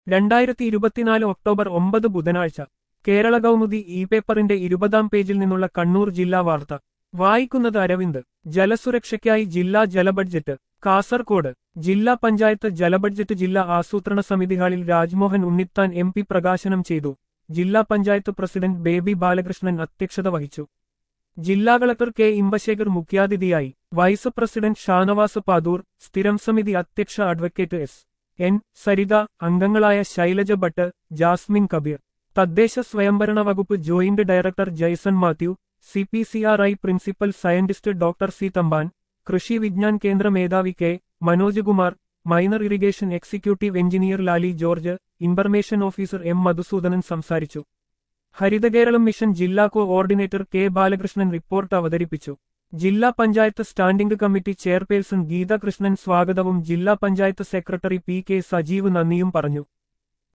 രണ്ടായിരത്തി ഇരുപത്തിനാല് ഒക്ടോബർ ഒമ്പത് ബുധനാഴ്ച കേരള കൗമുദി ഇ പേപ്പറിന്റെ ഇരുപതാം പേജിൽ നിന്നുള്ള കണ്ണൂർ ജില്ലാ വാർത്ത വായിക്കുന്നത് അരവിന്ദ് ജലസുരക്ഷയ്ക്കായി ജില്ലാ ജലബഡ്ജറ്റ് കാസർകോട് ജില്ലാ പഞ്ചായത്ത് ജലബഡ്ജറ്റ് ജില്ലാ ആസൂത്രണ സമിതി ഹാളിൽ രാജ്മോഹൻ ഉണ്ണിത്താൻ എം പി പ്രകാശനം ചെയ്തു ജില്ലാ പഞ്ചായത്ത് പ്രസിഡന്റ് ബേബി ബാലകൃഷ്ണൻ അധ്യക്ഷത വഹിച്ചു ജില്ലാ കളക്ടർ കെ ഇമ്പശേഖർ മുഖ്യാതിഥിയായി വൈസ് പ്രസിഡന്റ് ഷാനവാസ് പാദൂർ സ്ഥിരം സമിതി അധ്യക്ഷ അഡ്വക്കേറ്റ് എസ് എൻ സരിത അംഗങ്ങളായ ശൈലജ ഭട്ട് ജാസ്മിൻ കബീർ തദ്ദേശ സ്വയംഭരണ വകുപ്പ് joint director Jaison Mathew C P C R I principal scientist doctor C Thampan Krishi Vigyan Kendra മേധാവി K Manoj Kumar minor irrigation executive engineer Lali George information officer M Madhusoodanan സംസാരിച്ചു ഹരിതകേരളം മിഷൻ ജില്ലാ കോഓർഡിനേറ്റർ കെ ബാലകൃഷ്ണൻ റിപ്പോർട്ട് അവതരിപ്പിച്ചു ജില്ലാ panchayat standing committee chairperson Geetha Krishnan സ്വാഗതവും ജില്ലാ panchayat secretary P K Sajeev നന്ദിയും പറഞ്ഞു